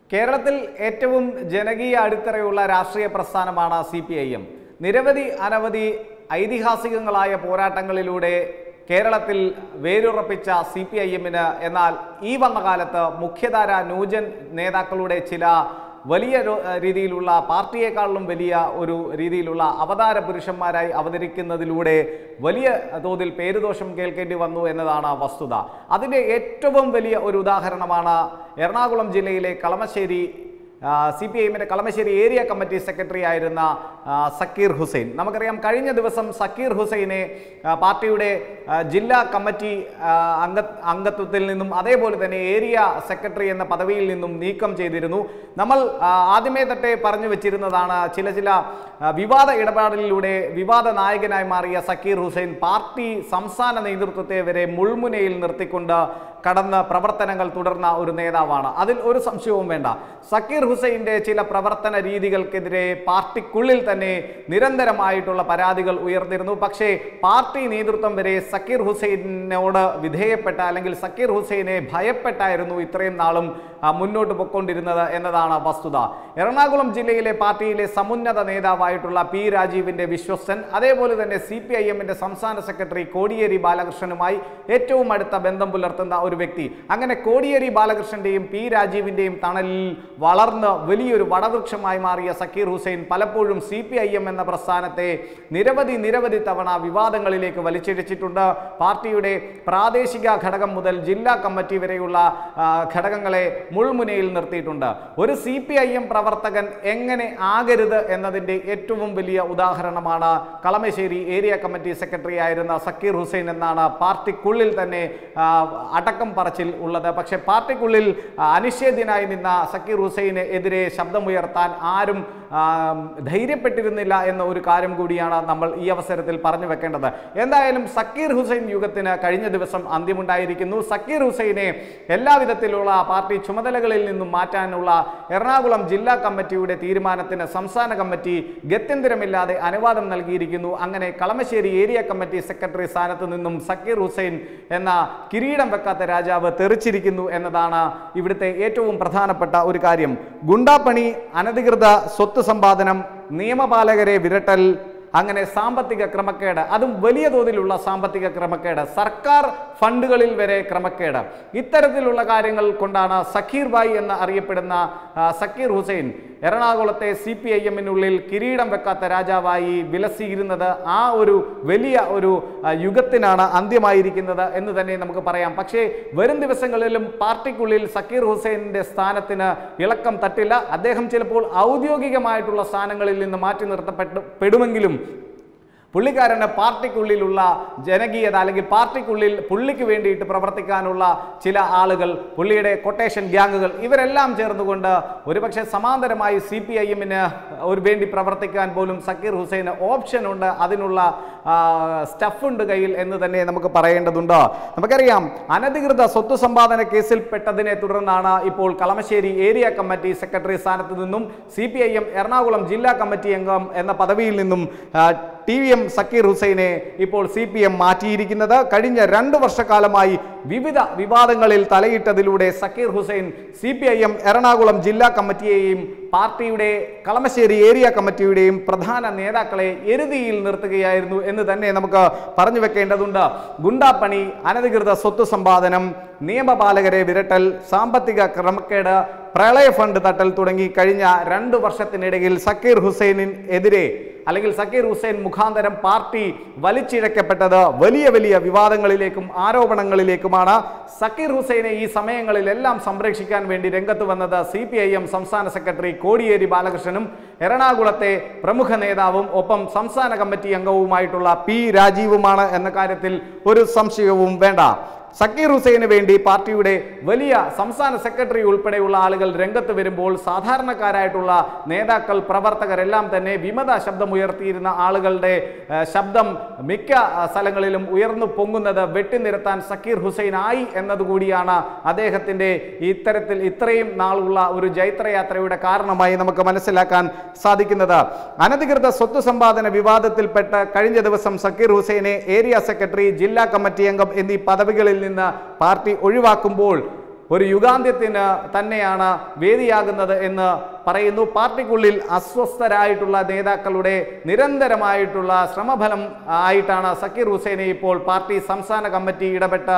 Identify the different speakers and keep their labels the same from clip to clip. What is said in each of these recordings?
Speaker 1: കേരളത്തിൽ ഏറ്റവും ജനകീയ അടിത്തറയുള്ള രാഷ്ട്രീയ പ്രസ്ഥാനമാണ് സി പി ഐ എം നിരവധി അനവധി ഐതിഹാസികങ്ങളായ പോരാട്ടങ്ങളിലൂടെ കേരളത്തിൽ വേരുറപ്പിച്ച സി പി ഐ എമ്മിന് എന്നാൽ ഈ വന്ന കാലത്ത് മുഖ്യധാര ന്യൂജൻ നേതാക്കളുടെ ചില വലിയ രോ- രീതിയിലുള്ള പാർട്ടിയെക്കാളിലും വലിയ ഒരു രീതിയിലുള്ള അവതാര പുരുഷന്മാരായി അവതരിക്കുന്നതിലൂടെ വലിയ തോതിൽ പേരുദോഷം കേൾക്കേണ്ടി വന്നു എന്നതാണ് വസ്തുത അതിൻ്റെ ഏറ്റവും വലിയ ഒരു ഉദാഹരണമാണ് എറണാകുളം ജില്ലയിലെ കളമശ്ശേരി സി പി ഐ എമ്മിൻ്റെ കളമശ്ശേരി ഏരിയ കമ്മിറ്റി സെക്രട്ടറി ആയിരുന്ന ആ, സക്കീർ ഹുസൈൻ നമുക്കറിയാം കഴിഞ്ഞ ദിവസം സക്കീർ ഹുസൈനെ ആ, പാർട്ടിയുടെ ആ, ജില്ലാ കമ്മിറ്റി ആ, അംഗ അംഗത്വത്തിൽ നിന്നും അതേപോലെ തന്നെ ഏരിയ സെക്രട്ടറി എന്ന പദവിയിൽ നിന്നും നീക്കം ചെയ്തിരുന്നു നമ്മൾ ആ, ആദ്യമേ തൊട്ടേ പറഞ്ഞു വെച്ചിരുന്നതാണ് ചില ചില ആ, വിവാദ ഇടപാടിലൂടെ വിവാദ നായകനായി മാറിയ സക്കീർ ഹുസൈൻ പാർട്ടി സംസ്ഥാന നേതൃത്വത്തെ വരെ മുൾമുനയിൽ നിർത്തിക്കൊണ്ട് കടന്ന് പ്രവർത്തനങ്ങൾ തുടർന്ന ഒരു നേതാവാണ് അതിൽ ഒരു സംശയവും വേണ്ട സക്കീർ ഹുസൈൻ്റെ ചില പ്രവർത്തന രീതികൾക്കെതിരെ പാർട്ടിക്കുള്ളിൽ തന്നെ നിരന്തരമായിട്ടുള്ള പരാതികൾ ഉയർന്നിരുന്നു പക്ഷേ പാർട്ടി നേതൃത്വം വരെ സക്കീർ ഹുസൈനോട് വിധേയപ്പെട്ട അല്ലെങ്കിൽ സക്കീർ ഹുസൈനെ ഭയപ്പെട്ടായിരുന്നു ഇത്രയും നാളും ആ, മുന്നോട്ട് പൊയ്ക്കൊണ്ടിരുന്നത് എന്നതാണ് വസ്തുത എറണാകുളം ജില്ലയിലെ പാർട്ടിയിലെ സമുന്നത നേതാവായിട്ടുള്ള പി രാജീവിന്റെ വിശ്വസ്തൻ അതേപോലെ തന്നെ സി പി ഐ എമ്മിന്റെ സംസ്ഥാന സെക്രട്ടറി കോടിയേരി ബാലകൃഷ്ണനുമായി ഏറ്റവും അടുത്ത ബന്ധം പുലർത്തുന്ന ഒരു വ്യക്തി അങ്ങനെ കോടിയേരി ബാലകൃഷ്ണന്റെയും പി രാജീവിന്റെയും തണലിൽ വളർന്ന് വലിയൊരു വടവൃക്ഷമായി മാറിയ സക്കീർ ഹുസൈൻ പലപ്പോഴും സി പി ഐ എം എന്ന പ്രസ്ഥാനത്തെ നിരവധി നിരവധി തവണ വിവാദങ്ങളിലേക്ക് വലിച്ചിഴച്ചിട്ടുണ്ട് പാർട്ടിയുടെ പ്രാദേശിക ഘടകം മുതൽ ജില്ലാ കമ്മിറ്റി വരെയുള്ള ആ, ഘടകങ്ങളെ മുൾമുനയിൽ നിർത്തിയിട്ടുണ്ട് ഒരു സി പി ഐ എം പ്രവർത്തകൻ എങ്ങനെ ആകരുത് എന്നതിൻ്റെ ഏറ്റവും വലിയ ഉദാഹരണമാണ് കളമശ്ശേരി ഏരിയ കമ്മിറ്റി സെക്രട്ടറി ആയിരുന്ന സക്കീർ ഹുസൈൻ എന്നാണ് പാർട്ടിക്കുള്ളിൽ തന്നെ ആ, അടക്കം പറച്ചിൽ ഉള്ളത് പക്ഷേ പാർട്ടിക്കുള്ളിൽ ആ, അനിഷേധ്യനായി നിന്ന സക്കീർ ഹുസൈന് എതിരെ ശബ്ദമുയർത്താൻ ആരും ആ, ധൈര്യപ്പെട്ടിരുന്നില്ല എന്ന ഒരു കാര്യം കൂടിയാണ് നമ്മൾ ഈ അവസരത്തിൽ പറഞ്ഞു വെക്കേണ്ടത് എന്തായാലും സക്കീർ ഹുസൈൻ യുഗത്തിന് കഴിഞ്ഞ ദിവസം അന്ത്യമുണ്ടായിരിക്കുന്നു സക്കീർ ഹുസൈനെ എല്ലാവിധത്തിലുള്ള പാർട്ടി ചുമതലകളിൽ നിന്നും മാറ്റാനുള്ള എറണാകുളം ജില്ലാ കമ്മിറ്റിയുടെ തീരുമാനത്തിന് സംസ്ഥാന കമ്മിറ്റി ഗത്യന്തരമില്ലാതെ അനുവാദം നൽകിയിരിക്കുന്നു അങ്ങനെ കളമശ്ശേരി ഏരിയ കമ്മിറ്റി സെക്രട്ടറി സ്ഥാനത്ത് നിന്നും സക്കീർ ഹുസൈൻ എന്ന കിരീടം വെക്കാത്ത രാജാവ് തെറിച്ചിരിക്കുന്നു എന്നതാണ് ഇവിടുത്തെ ഏറ്റവും പ്രധാനപ്പെട്ട ഒരു കാര്യം ഗുണ്ടാപ്പണി അനധികൃത സ്വത്ത് സമ്പാദനം നിയമപാലകരെ വിരട്ടൽ അങ്ങനെ സാമ്പത്തിക ക്രമക്കേട് അതും വലിയ തോതിലുള്ള സാമ്പത്തിക ക്രമക്കേട് സർക്കാർ ഫണ്ടുകളിൽ വരെ ക്രമക്കേട് ഇത്തരത്തിലുള്ള കാര്യങ്ങൾ കൊണ്ടാണ് സക്കീർ ബായി എന്ന് അറിയപ്പെടുന്ന ആ, സക്കീർ ഹുസൈൻ എറണാകുളത്തെ സി പി ഐ എമ്മിനുള്ളിൽ കിരീടം വെക്കാത്ത രാജാവായി വിലസിയിരുന്നത് ആ ഒരു വലിയ ഒരു ആ, യുഗത്തിനാണ് അന്ത്യമായിരിക്കുന്നത് എന്ന് തന്നെ നമുക്ക് പറയാം പക്ഷേ വരും ദിവസങ്ങളിലും പാർട്ടിക്കുള്ളിൽ സക്കീർ ഹുസൈനിന്റെ സ്ഥാനത്തിന് ഇളക്കം തട്ടില്ല അദ്ദേഹം ചിലപ്പോൾ ഔദ്യോഗികമായിട്ടുള്ള സ്ഥാനങ്ങളിൽ നിന്ന് മാറ്റി നിർത്തപ്പെട്ടു പെടുമെങ്കിലും പുള്ളിക്കാരന് പാർട്ടിക്കുള്ളിലുള്ള ജനകീയത അല്ലെങ്കിൽ പാർട്ടിക്കുള്ളിൽ പുള്ളിക്ക് വേണ്ടിയിട്ട് പ്രവർത്തിക്കാനുള്ള ചില ആളുകൾ പുള്ളിയുടെ കൊട്ടേഷൻ ഗ്യാങ്ങുകൾ ഇവരെല്ലാം ചേർന്നുകൊണ്ട് ഒരുപക്ഷെ സമാന്തരമായി സി പി ഐ എമ്മിന് ഒരു വേണ്ടി പ്രവർത്തിക്കാൻ പോലും സക്കീർ ഹുസൈന് ഓപ്ഷൻ ഉണ്ട് അതിനുള്ള സ്റ്റഫ് ഉണ്ട് കയ്യിൽ എന്ന് തന്നെ നമുക്ക് പറയേണ്ടതുണ്ട് നമുക്കറിയാം അനധികൃത സ്വത്ത് സമ്പാദന കേസിൽ പെട്ടതിനെ തുടർന്നാണ് ഇപ്പോൾ കളമശ്ശേരി ഏരിയ കമ്മിറ്റി സെക്രട്ടറി സ്ഥാനത്ത് നിന്നും C P I M Ernakulam ജില്ലാ കമ്മിറ്റി അംഗം എന്ന പദവിയിൽ നിന്നും ആ, ടി വി എം സക്കീർ ഹുസൈനെ ഇപ്പോൾ സി പി എം മാറ്റിയിരിക്കുന്നത് കഴിഞ്ഞ രണ്ട് വർഷക്കാലമായി വിവിധ വിവാദങ്ങളിൽ തലയിട്ടതിലൂടെ Zakir Hussain C P I M Ernakulam ജില്ലാ കമ്മിറ്റിയെയും പാർട്ടിയുടെ കളമശ്ശേരി ഏരിയ കമ്മിറ്റിയുടെയും പ്രധാന നേതാക്കളെ എരുതിയിൽ നിർത്തുകയായിരുന്നു എന്ന് തന്നെ നമുക്ക് പറഞ്ഞു വെക്കേണ്ടതുണ്ട് ഗുണ്ടാപ്പണി അനധികൃത സ്വത്ത് സമ്പാദനം നിയമപാലകരെ വിരട്ടൽ സാമ്പത്തിക ക്രമക്കേട് പ്രളയ ഫണ്ട് തട്ടൽ തുടങ്ങി കഴിഞ്ഞ രണ്ട് വർഷത്തിനിടയിൽ സക്കീർ ഹുസൈനിൻ എതിരെ അല്ലെങ്കിൽ സക്കീർ ഹുസൈൻ മുഖാന്തരം പാർട്ടി വലിച്ചിഴക്കപ്പെട്ടത് വലിയ വലിയ വിവാദങ്ങളിലേക്കും ആരോപണങ്ങളിലേക്കുമാണ് സക്കീർ ഹുസൈനെ ഈ സമയങ്ങളിലെല്ലാം സംരക്ഷിക്കാൻ വേണ്ടി രംഗത്ത് വന്നത് സി പി ഐ എം സംസ്ഥാന സെക്രട്ടറി കോടിയേരി ബാലകൃഷ്ണനും എറണാകുളത്തെ പ്രമുഖ നേതാവും ഒപ്പം സംസ്ഥാന കമ്മിറ്റി അംഗവുമായിട്ടുള്ള പി രാജീവുമാണ് എന്ന കാര്യത്തിൽ ഒരു സംശയവും വേണ്ട സക്കീർ ഹുസൈന് വേണ്ടി പാർട്ടിയുടെ വലിയ സംസ്ഥാന സെക്രട്ടറി ഉൾപ്പെടെയുള്ള ആളുകൾ രംഗത്ത് വരുമ്പോൾ സാധാരണക്കാരായിട്ടുള്ള നേതാക്കൾ പ്രവർത്തകരെല്ലാം തന്നെ വിമത ശബ്ദമുയർത്തിയിരുന്ന ആളുകളുടെ ഏഹ്, ശബ്ദം മിക്ക ആ, സ്ഥലങ്ങളിലും ഉയർന്നു പൊങ്ങുന്നത് വെട്ടിനിരത്താൻ സക്കീർ ഹുസൈൻ ആയി എന്നതുകൂടിയാണ് അദ്ദേഹത്തിൻ്റെ ഇത്തരത്തിൽ ഇത്രയും നാളുള്ള ഒരു ജൈത്രയാത്രയുടെ കാരണമായി നമുക്ക് മനസ്സിലാക്കാൻ സാധിക്കുന്നത് അനധികൃത സ്വത്ത് സമ്പാദന വിവാദത്തിൽപ്പെട്ട് കഴിഞ്ഞ ദിവസം സക്കീർ ഹുസൈനെ ഏരിയ സെക്രട്ടറി ജില്ലാ കമ്മിറ്റി അംഗം എന്നീ പദവികളിൽ നിന്ന് പാർട്ടി ഒഴിവാക്കുമ്പോൾ ഒരു യുഗാന്ത്യത്തിന് തന്നെയാണ് വേദിയാകുന്നത് എന്ന് പറയുന്നു പാർട്ടിക്കുള്ളിൽ അസ്വസ്ഥരായിട്ടുള്ള നേതാക്കളുടെ നിരന്തരമായിട്ടുള്ള ശ്രമഫലം ആയിട്ടാണ് സക്കീർ ഹുസൈനെ ഇപ്പോൾ പാർട്ടി സംസ്ഥാന കമ്മിറ്റി ഇടപെട്ട്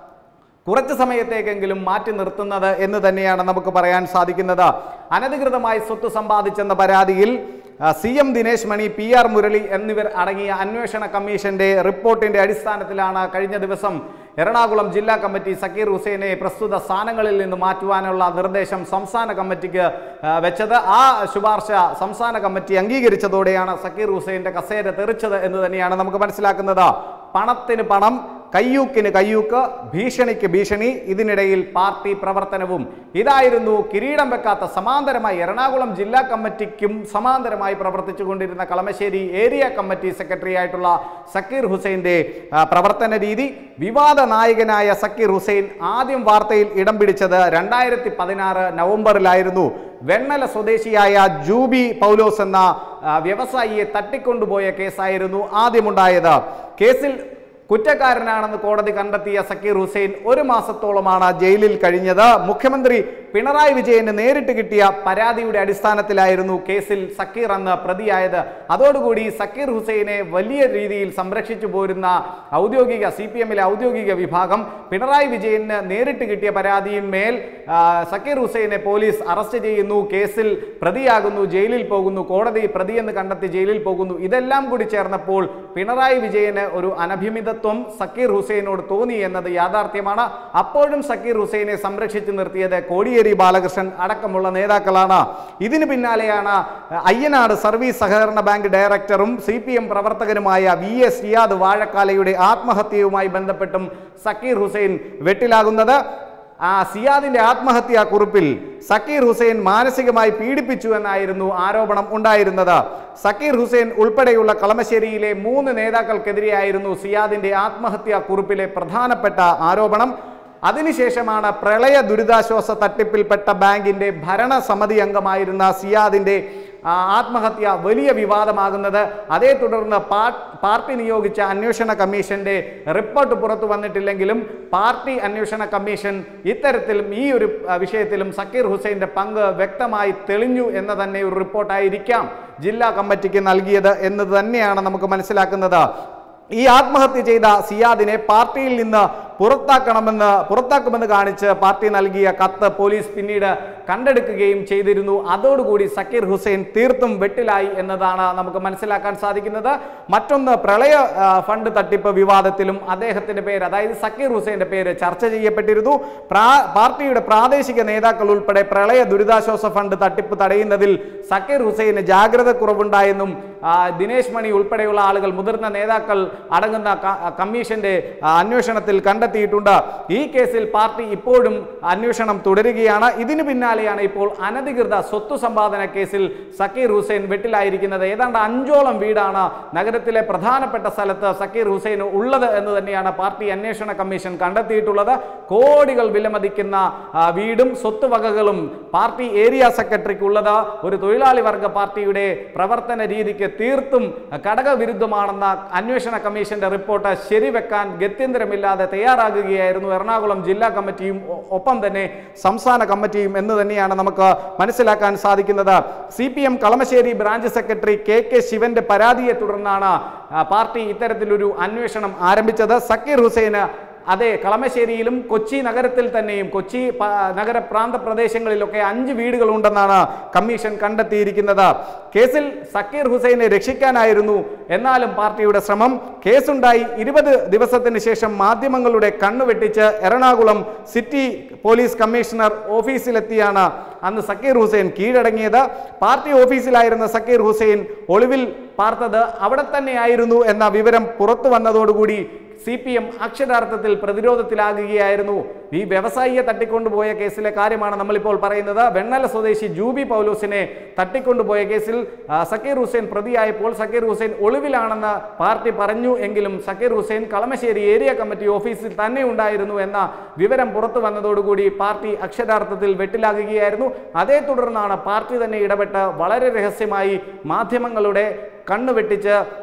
Speaker 1: കുറച്ച് സമയത്തേക്കെങ്കിലും മാറ്റി നിർത്തുന്നത് എന്ന് തന്നെയാണ് നമുക്ക് പറയാൻ സാധിക്കുന്നത് അനധികൃതമായി സ്വത്ത് സമ്പാദിച്ചെന്ന പരാതിയിൽ C M Dinesh Mani P R Murali എന്നിവർ അടങ്ങിയ അന്വേഷണ കമ്മീഷന്റെ റിപ്പോർട്ടിന്റെ അടിസ്ഥാനത്തിലാണ് കഴിഞ്ഞ ദിവസം എറണാകുളം ജില്ലാ കമ്മിറ്റി സക്കീർ ഹുസൈനെ പ്രസ്തുത സ്ഥാനങ്ങളിൽ നിന്ന് മാറ്റുവാനുള്ള നിർദ്ദേശം സംസ്ഥാന കമ്മിറ്റിക്ക് ആ, വെച്ചത് ആ ശുപാർശ സംസ്ഥാന കമ്മിറ്റി അംഗീകരിച്ചതോടെയാണ് സക്കീർ ഹുസൈന്റെ കസേര തെറിച്ചത് എന്ന് തന്നെയാണ് നമുക്ക് മനസ്സിലാക്കുന്നത് പണത്തിന് പണം കയ്യൂക്കിന് കയ്യൂക്ക് ഭീഷണിക്ക് ഭീഷണി ഇതിനിടയിൽ പാർട്ടി പ്രവർത്തനവും ഇതായിരുന്നു കിരീടം വെക്കാത്ത സമാന്തരമായി എറണാകുളം ജില്ലാ കമ്മിറ്റിക്കും സമാന്തരമായി പ്രവർത്തിച്ചു കൊണ്ടിരുന്ന കളമശ്ശേരി ഏരിയ കമ്മിറ്റി സെക്രട്ടറി ആയിട്ടുള്ള സക്കീർ ഹുസൈൻ്റെ ആ, പ്രവർത്തന രീതി വിവാദ നായകനായ സക്കീർ ഹുസൈൻ ആദ്യം വാർത്തയിൽ ഇടം പിടിച്ചത് രണ്ടായിരത്തി പതിനാറ് നവംബറിലായിരുന്നു വെണ്ണല സ്വദേശിയായ ജൂബി പൗലോസ് എന്ന ആ, വ്യവസായിയെ തട്ടിക്കൊണ്ടുപോയ കേസായിരുന്നു ആദ്യമുണ്ടായത് കേസിൽ കുറ്റക്കാരനാണെന്ന് കോടതി കണ്ടെത്തിയ സക്കീർ ഹുസൈൻ ഒരു മാസത്തോളമാണ് ജയിലിൽ കഴിഞ്ഞത് മുഖ്യമന്ത്രി പിണറായി വിജയന് നേരിട്ട് കിട്ടിയ പരാതിയുടെ അടിസ്ഥാനത്തിലായിരുന്നു കേസിൽ സക്കീർ അന്ന് പ്രതിയായത് അതോടുകൂടി സക്കീർ ഹുസൈനെ വലിയ രീതിയിൽ സംരക്ഷിച്ചു പോരുന്ന ഔദ്യോഗിക സി പി എമ്മിലെ ഔദ്യോഗിക വിഭാഗം പിണറായി വിജയന് നേരിട്ട് കിട്ടിയ പരാതിയിന്മേൽ ആ, സക്കീർ ഹുസൈനെ പോലീസ് അറസ്റ്റ് ചെയ്യുന്നു കേസിൽ പ്രതിയാകുന്നു ജയിലിൽ പോകുന്നു കോടതി പ്രതിയെന്ന് കണ്ടെത്തി ജയിലിൽ പോകുന്നു ഇതെല്ലാം കൂടി ചേർന്നപ്പോൾ പിണറായി വിജയന് ഒരു അനഭിമിതത്വം സക്കീർ ഹുസൈനോട് തോന്നി എന്നത് യാഥാർത്ഥ്യമാണ് അപ്പോഴും സക്കീർ ഹുസൈനെ സംരക്ഷിച്ചു നിർത്തിയത് കോടിയേരി ബാലകൃഷ്ണൻ അടക്കമുള്ള നേതാക്കളാണ് ഇതിന് പിന്നാലെയാണ് അയ്യനാട് സർവീസ് സഹകരണ ബാങ്ക് ഡയറക്ടറും സി പി എം പ്രവർത്തകനുമായ വി എസ് റിയാദ് വാഴക്കാലയുടെ ആത്മഹത്യയുമായി ബന്ധപ്പെട്ടും സക്കീർ ഹുസൈൻ വെട്ടിലാകുന്നത് ആ സിയാദിന്റെ ആത്മഹത്യാ കുറിപ്പിൽ സക്കീർ ഹുസൈൻ മാനസികമായി പീഡിപ്പിച്ചു എന്നായിരുന്നു ആരോപണം ഉണ്ടായിരുന്നത് സക്കീർ ഹുസൈൻ ഉൾപ്പെടെയുള്ള കളമശ്ശേരിയിലെ മൂന്ന് നേതാക്കൾക്കെതിരെയായിരുന്നു സിയാദിന്റെ ആത്മഹത്യാ കുറിപ്പിലെ പ്രധാനപ്പെട്ട ആരോപണം അതിനുശേഷമാണ് പ്രളയ ദുരിതാശ്വാസ തട്ടിപ്പിൽപ്പെട്ട ബാങ്കിന്റെ ഭരണസമിതി അംഗമായിരുന്ന സിയാദിന്റെ ആ, ആത്മഹത്യ വലിയ വിവാദമാകുന്നത് അതേ തുടർന്ന് പാ- പാർട്ടി നിയോഗിച്ച അന്വേഷണ കമ്മീഷന്റെ റിപ്പോർട്ട് പുറത്തു വന്നിട്ടില്ലെങ്കിലും പാർട്ടി അന്വേഷണ കമ്മീഷൻ ഇത്തരത്തിലും ഈ ഒരു ആ, വിഷയത്തിലും സക്കീർ ഹുസൈന്റെ പങ്ക് വ്യക്തമായി തെളിഞ്ഞു എന്ന തന്നെ ഒരു റിപ്പോർട്ടായിരിക്കാം ജില്ലാ കമ്മിറ്റിക്ക് നൽകിയത് എന്ന് തന്നെയാണ് നമുക്ക് മനസ്സിലാക്കുന്നത് ഈ ആത്മഹത്യ ചെയ്ത സിയാദിനെ പാർട്ടിയിൽ നിന്ന് പുറത്താക്കണമെന്ന് പുറത്താക്കുമെന്ന് കാണിച്ച് പാർട്ടി നൽകിയ കത്ത് പോലീസ് പിന്നീട് കണ്ടെടുക്കുകയും ചെയ്തിരുന്നു അതോടുകൂടി സക്കീർ ഹുസൈൻ തീർത്തും വെട്ടിലായി എന്നതാണ് നമുക്ക് മനസ്സിലാക്കാൻ സാധിക്കുന്നത് മറ്റൊന്ന് പ്രളയ ആ, ഫണ്ട് തട്ടിപ്പ് വിവാദത്തിലും അദ്ദേഹത്തിന്റെ പേര് അതായത് സക്കീർ ഹുസൈന്റെ പേര് ചർച്ച ചെയ്യപ്പെട്ടിരുന്നു പ്രാ- പാർട്ടിയുടെ പ്രാദേശിക നേതാക്കൾ ഉൾപ്പെടെ പ്രളയ ദുരിതാശ്വാസ ഫണ്ട് തട്ടിപ്പ് തടയുന്നതിൽ സക്കീർ ഹുസൈന് ജാഗ്രത കുറവുണ്ടായെന്നും ആ, ദിനേശ് മണി ഉൾപ്പെടെയുള്ള ആളുകൾ മുതിർന്ന നേതാക്കൾ അടങ്ങുന്ന ക- കമ്മീഷന്റെ ആ, അന്വേഷണത്തിൽ കണ്ടെത്തിയിട്ടുണ്ട് ഈ കേസിൽ പാർട്ടി ഇപ്പോഴും അന്വേഷണം തുടരുകയാണ് ഇതിനു പിന്നാലെയാണ് ഇപ്പോൾ അനധികൃത സ്വത്ത് സമ്പാദന കേസിൽ സക്കീർ ഹുസൈൻ വെട്ടിലായിരിക്കുന്നത് ഏതാണ്ട് അഞ്ചോളം വീടാണ് നഗരത്തിലെ പ്രധാനപ്പെട്ട സ്ഥലത്ത് സക്കീർ ഹുസൈൻ ഉള്ളത് എന്ന് തന്നെയാണ് പാർട്ടി അന്വേഷണ കമ്മീഷൻ കണ്ടെത്തിയിട്ടുള്ളത് കോടികൾ വിലമതിക്കുന്ന ആ, വീടും സ്വത്ത് വകകളും പാർട്ടി ഏരിയ സെക്രട്ടറിക്കുള്ളത് ഒരു തൊഴിലാളി വർഗ പാർട്ടിയുടെ പ്രവർത്തന രീതിക്ക് തീർത്തും ഘടകവിരുദ്ധമാണെന്ന അന്വേഷണ കമ്മീഷന്റെ റിപ്പോർട്ട് ശരിവെക്കാൻ ഗത്യന്തരമില്ലാതെ തയ്യാറാകുകയായിരുന്നു എറണാകുളം ജില്ലാ കമ്മിറ്റിയും ഒ- ഒപ്പം തന്നെ സംസ്ഥാന കമ്മിറ്റിയും എന്ന് തന്നെയാണ് നമുക്ക് മനസ്സിലാക്കാൻ സാധിക്കുന്നത് C P M Kalamassery branch secretary K K ശിവന്റെ പരാതിയെ തുടർന്നാണ് ആ, പാർട്ടി ഇത്തരത്തിലൊരു അന്വേഷണം ആരംഭിച്ചത് സക്കീർ ഹുസൈന് അതെ കളമശ്ശേരിയിലും കൊച്ചി നഗരത്തിൽ തന്നെയും കൊച്ചി പ- നഗര പ്രാന്ത പ്രദേശങ്ങളിലൊക്കെ അഞ്ച് വീടുകളുണ്ടെന്നാണ് കമ്മീഷൻ കണ്ടെത്തിയിരിക്കുന്നത് കേസിൽ സക്കീർ ഹുസൈനെ രക്ഷിക്കാനായിരുന്നു എന്നാലും പാർട്ടിയുടെ ശ്രമം കേസുണ്ടായി ഇരുപത് ദിവസത്തിന് ശേഷം മാധ്യമങ്ങളുടെ കണ്ണു വെട്ടിച്ച് എറണാകുളം സിറ്റി പോലീസ് കമ്മീഷണർ ഓഫീസിലെത്തിയാണ് അന്ന് സക്കീർ ഹുസൈൻ കീഴടങ്ങിയത് പാർട്ടി ഓഫീസിലായിരുന്ന സക്കീർ ഹുസൈൻ ഒളിവിൽ പാർത്തത് അവിടെ തന്നെയായിരുന്നു എന്ന വിവരം പുറത്തു വന്നതോടുകൂടി സി പി എം അക്ഷരാർത്ഥത്തിൽ പ്രതിരോധത്തിലാകുകയായിരുന്നു ഈ വ്യവസായിയെ തട്ടിക്കൊണ്ടുപോയ കേസിലെ കാര്യമാണ് നമ്മളിപ്പോൾ പറയുന്നത് വെണ്ണല സ്വദേശി ജൂബി പൗലോസിനെ തട്ടിക്കൊണ്ടുപോയ കേസിൽ ആ, സക്കീർ ഹുസൈൻ പ്രതിയായപ്പോൾ സക്കീർ ഹുസൈൻ ഒളിവിലാണെന്ന് പാർട്ടി പറഞ്ഞു എങ്കിലും സക്കീർ ഹുസൈൻ കളമശ്ശേരി ഏരിയ കമ്മിറ്റി ഓഫീസിൽ തന്നെ ഉണ്ടായിരുന്നു എന്ന വിവരം പുറത്തു വന്നതോടുകൂടി പാർട്ടി അക്ഷരാർത്ഥത്തിൽ വെട്ടിലാകുകയായിരുന്നു അതേ തുടർന്നാണ് പാർട്ടി തന്നെ ഇടപെട്ട് വളരെ രഹസ്യമായി മാധ്യമങ്ങളുടെ കണ്ണു വെട്ടിച്ച്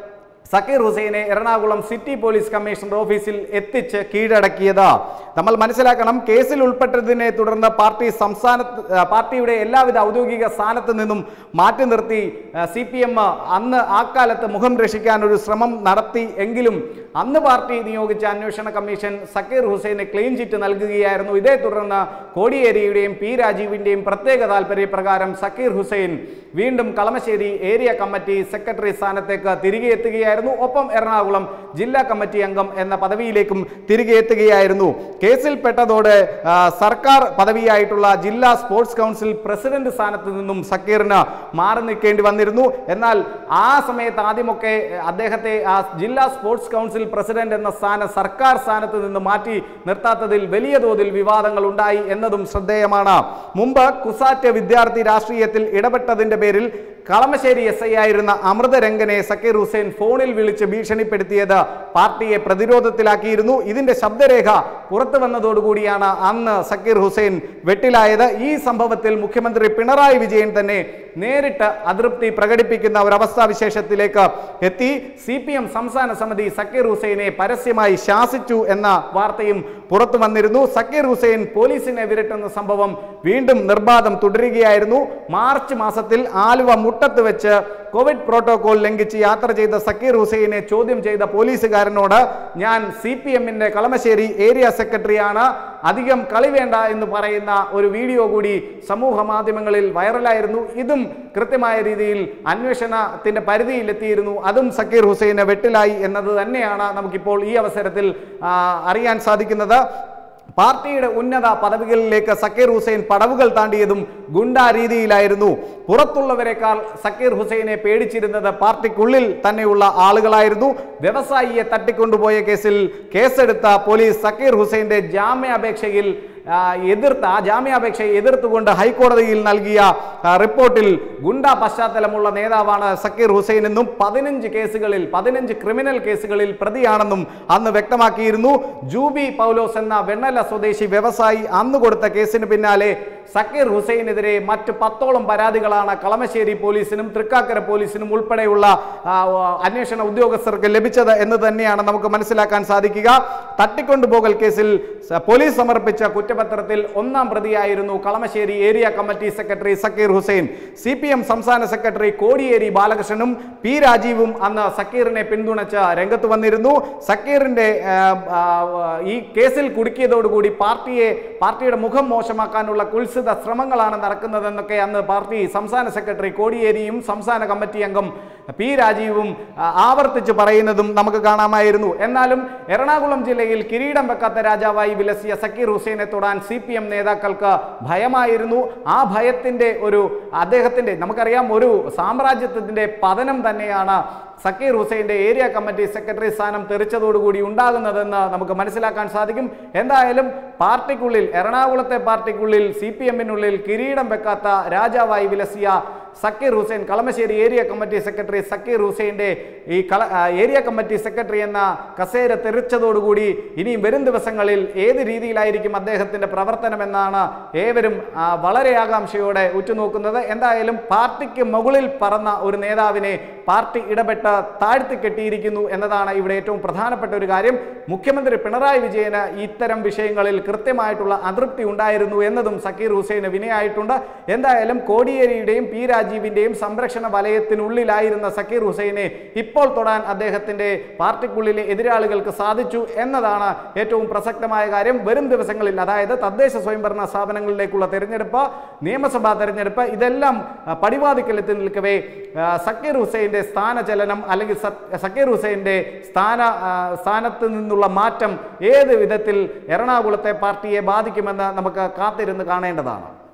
Speaker 1: സക്കീർ ഹുസൈനെ എറണാകുളം സിറ്റി പോലീസ് കമ്മീഷണർ ഓഫീസിൽ എത്തിച്ച് കീഴടക്കിയത് നമ്മൾ മനസ്സിലാക്കണം കേസിൽ ഉൾപ്പെട്ടതിനെ തുടർന്ന് പാർട്ടി സംസ്ഥാന പാർട്ടിയുടെ എല്ലാവിധ ഔദ്യോഗിക സ്ഥാനത്ത് നിന്നും മാറ്റി നിർത്തി സി പി എം അന്ന് ആ കാലത്ത് മുഖം രക്ഷിക്കാൻ ഒരു ശ്രമം നടത്തി എങ്കിലും അന്ന് പാർട്ടി നിയോഗിച്ച അന്വേഷണ കമ്മീഷൻ സക്കീർ ഹുസൈന് ക്ലീൻ ചിറ്റ് നൽകുകയായിരുന്നു ഇതേ തുടർന്ന് കോടിയേരിയുടെയും പി രാജീവിന്റെയും പ്രത്യേക താല്പര്യപ്രകാരം സക്കീർ ഹുസൈൻ വീണ്ടും കളമശ്ശേരി ഏരിയ കമ്മിറ്റി സെക്രട്ടറി സ്ഥാനത്തേക്ക് തിരികെ എത്തുകയായിരുന്നു ഒപ്പം എറണാകുളം ജില്ലാ കമ്മിറ്റി അംഗം എന്ന പദവിയിലേക്കും തിരികെ എത്തുകയായിരുന്നു കേസിൽപ്പെട്ടതോടെ ആ, സർക്കാർ പദവിയായിട്ടുള്ള ജില്ലാ സ്പോർട്സ് കൗൺസിൽ പ്രസിഡന്റ് സ്ഥാനത്ത് നിന്നും സക്കീറിന് മാറി നിൽക്കേണ്ടി വന്നിരുന്നു എന്നാൽ ആ സമയത്ത് ആദ്യമൊക്കെ അദ്ദേഹത്തെ ആ ജില്ലാ സ്പോർട്സ് കൗൺസിൽ പ്രസിഡന്റ് എന്ന സ്ഥാനം സർക്കാർ സ്ഥാനത്ത് നിന്ന് മാറ്റി നിർത്താത്തതിൽ വലിയ തോതിൽ വിവാദങ്ങൾ ഉണ്ടായി എന്നതും ശ്രദ്ധേയമാണ് മുമ്പ് കുസാറ്റ് വിദ്യാർത്ഥി രാഷ്ട്രീയത്തിൽ ഇടപെട്ടതിന്റെ പേരിൽ കളമശ്ശേരി എസ് ഐ ആയിരുന്ന അമൃതരംഗനെ സക്കീർ ഹുസൈൻ ഫോണിൽ വിളിച്ച് ഭീഷണിപ്പെടുത്തിയത് പാർട്ടിയെ പ്രതിരോധത്തിലാക്കിയിരുന്നു ഇതിന്റെ ശബ്ദരേഖ പുറത്തു വന്നതോടുകൂടിയാണ് അന്ന് സക്കീർ ഹുസൈൻ വെട്ടിലായത് ഈ സംഭവത്തിൽ മുഖ്യമന്ത്രി പിണറായി വിജയൻ തന്നെ നേരിട്ട് അതൃപ്തി പ്രകടിപ്പിക്കുന്ന ഒരവസ്ഥാ വിശേഷത്തിലേക്ക് എത്തി സി പി എം സംസ്ഥാന സമിതി സക്കീർ ഹുസൈനെ പരസ്യമായി ശാസിച്ചു എന്ന വാർത്തയും പുറത്തു വന്നിരുന്നു സക്കീർ ഹുസൈൻ പോലീസിനെ വിരട്ടുന്ന സംഭവം വീണ്ടും നിർബാധം തുടരുകയായിരുന്നു മാർച്ച് മാസത്തിൽ ആലുവ മുട്ടത്ത് വെച്ച് കോവിഡ് പ്രോട്ടോകോൾ ലംഘിച്ച് യാത്ര ചെയ്ത സക്കീർ ഹുസൈനെ ചോദ്യം ചെയ്ത പോലീസുകാരനോട് ഞാൻ സി പി എമ്മിന്റെ കളമശ്ശേരി ഏരിയ സെക്രട്ടറിയാണ് അധികം കളി വേണ്ട എന്ന് പറയുന്ന ഒരു വീഡിയോ കൂടി സമൂഹ മാധ്യമങ്ങളിൽ വൈറലായിരുന്നു ഇതും കൃത്യമായ രീതിയിൽ അന്വേഷണത്തിന്റെ പരിധിയിലെത്തിയിരുന്നു അതും സക്കീർ ഹുസൈന് വെട്ടിലായി എന്നത് തന്നെയാണ് നമുക്കിപ്പോൾ ഈ അവസരത്തിൽ ആ, അറിയാൻ സാധിക്കുന്നത് പാർട്ടിയുടെ ഉന്നത പദവികളിലേക്ക് സക്കീർ ഹുസൈൻ പടവുകൾ താണ്ടിയതും ഗുണ്ടാ രീതിയിലായിരുന്നു പുറത്തുള്ളവരെക്കാൾ സക്കീർ ഹുസൈനെ പേടിച്ചിരുന്നത് പാർട്ടിക്കുള്ളിൽ തന്നെയുള്ള ആളുകളായിരുന്നു വ്യവസായിയെ തട്ടിക്കൊണ്ടുപോയ കേസിൽ കേസെടുത്ത പോലീസ് സക്കീർ ഹുസൈന്റെ ജാമ്യാപേക്ഷയിൽ ആ, എതിർത്ത് ആ ജാമ്യാപേക്ഷയെ എതിർത്തുകൊണ്ട് ഹൈക്കോടതിയിൽ നൽകിയ ആ, റിപ്പോർട്ടിൽ ഗുണ്ട പശ്ചാത്തലമുള്ള നേതാവാണ് സക്കീർ ഹുസൈൻ എന്നും പതിനഞ്ച് കേസുകളിൽ പതിനഞ്ച് ക്രിമിനൽ കേസുകളിൽ പ്രതിയാണെന്നും അന്ന് വ്യക്തമാക്കിയിരുന്നു ജൂബി പൗലോസ് എന്ന വെണ്ണല സ്വദേശി വ്യവസായി അന്ന് കൊടുത്ത കേസിന് പിന്നാലെ സക്കീർ ഹുസൈനെതിരെ മറ്റ് പത്തോളം പരാതികളാണ് കളമശ്ശേരി പോലീസിനും തൃക്കാക്കര പോലീസിനും ഉൾപ്പെടെയുള്ള ആ, അന്വേഷണ ഉദ്യോഗസ്ഥർക്ക് ലഭിച്ചത് എന്ന് തന്നെയാണ് നമുക്ക് മനസ്സിലാക്കാൻ സാധിക്കുക തട്ടിക്കൊണ്ടുപോകൽ കേസിൽ സ- പോലീസ് സമർപ്പിച്ച കുറ്റപത്രത്തിൽ ഒന്നാം പ്രതിയായിരുന്നു Kalamassery area committee secretary Zakir Hussain C P M സംസ്ഥാന സെക്രട്ടറി കോടിയേരി ബാലകൃഷ്ണനും പി രാജീവും അന്ന് സക്കീറിനെ പിന്തുണച്ച് രംഗത്ത് വന്നിരുന്നു സക്കീറിന്റെ ആ, ആ, ഈ കേസിൽ കുടുക്കിയതോടുകൂടി പാർട്ടിയെ പാർട്ടിയുടെ മുഖം മോശമാക്കാനുള്ള കുൽസിത ശ്രമങ്ങളാണ് നടക്കുന്നതെന്നൊക്കെ അന്ന് പാർട്ടി സംസ്ഥാന സെക്രട്ടറി കോടിയേരിയും സംസ്ഥാന കമ്മിറ്റി അംഗം പി രാജീവും ആ, ആവർത്തിച്ച് പറയുന്നതും നമുക്ക് കാണാമായിരുന്നു എന്നാലും എറണാകുളം ജില്ലയിൽ കിരീടം വെക്കാത്ത രാജാവായി വിലസിയ സക്കീർ ഹുസൈനെ തൊടാൻ സി പി എം നേതാക്കൾക്ക് ഭയമായിരുന്നു ആ ഭയത്തിന്റെ ഒരു അദ്ദേഹത്തിന്റെ നമുക്കറിയാം ഒരു സാമ്രാജ്യത്വത്തിന്റെ പതനം തന്നെയാണ് സക്കീർ ഹുസൈന്റെ ഏരിയ കമ്മിറ്റി സെക്രട്ടറി സ്ഥാനം തെറിച്ചതോടുകൂടി ഉണ്ടാകുന്നതെന്ന് നമുക്ക് മനസ്സിലാക്കാൻ സാധിക്കും എന്തായാലും പാർട്ടിക്കുള്ളിൽ എറണാകുളത്തെ പാർട്ടിക്കുള്ളിൽ സി പി എമ്മിനുള്ളിൽ കിരീടം വെക്കാത്ത രാജാവായി വിലസിയ Zakir Hussain Kalamassery area committee secretary Zakir ഹുസൈന്റെ ഈ കള ആ, ഏരിയ കമ്മിറ്റി സെക്രട്ടറി എന്ന കസേര തെറിച്ചതോടുകൂടി ഇനിയും വരും ദിവസങ്ങളിൽ ഏത് രീതിയിലായിരിക്കും അദ്ദേഹത്തിന്റെ പ്രവർത്തനമെന്നാണ് ഏവരും ആ, വളരെ ആകാംക്ഷയോടെ ഉറ്റുനോക്കുന്നത് എന്തായാലും പാർട്ടിക്ക് മുകളിൽ പറന്ന ഒരു നേതാവിനെ പാർട്ടി ഇടപെട്ട് താഴ്ത്തി കെട്ടിയിരിക്കുന്നു എന്നതാണ് ഇവിടെ ഏറ്റവും പ്രധാനപ്പെട്ട ഒരു കാര്യം മുഖ്യമന്ത്രി പിണറായി വിജയന് ഇത്തരം വിഷയങ്ങളിൽ കൃത്യമായിട്ടുള്ള അതൃപ്തി ഉണ്ടായിരുന്നു എന്നതും സക്കീർ ഹുസൈന് വിനയായിട്ടുണ്ട് എന്തായാലും കോടിയേരിയുടെയും പി രാജീവിന്റെയും സംരക്ഷണ വലയത്തിനുള്ളിലായിരുന്ന സക്കീർ ഹുസൈനെ ഇപ്പോൾ തൊടാൻ അദ്ദേഹത്തിന്റെ പാർട്ടിക്കുള്ളിലെ എതിരാളികൾക്ക് സാധിച്ചു എന്നതാണ് ഏറ്റവും പ്രസക്തമായ കാര്യം വരും ദിവസങ്ങളിൽ അതായത് തദ്ദേശ സ്വയംഭരണ സ്ഥാപനങ്ങളിലേക്കുള്ള തെരഞ്ഞെടുപ്പ് നിയമസഭാ തെരഞ്ഞെടുപ്പ് ഇതെല്ലാം ആ, പടിവാതിക്കലെത്തി നിൽക്കവേ ആ, സക്കീർ ഹുസൈന്റെ സ്ഥാനചലനം അല്ലെങ്കിൽ സ- സക്കീർ ഹുസൈന്റെ സ്ഥാന ആ, സ്ഥാനത്ത് നിന്നുള്ള മാറ്റം ഏത് വിധത്തിൽ എറണാകുളത്തെ പാർട്ടിയെ ബാധിക്കുമെന്ന് നമുക്ക് കാത്തിരുന്ന് കാണേണ്ടതാണ്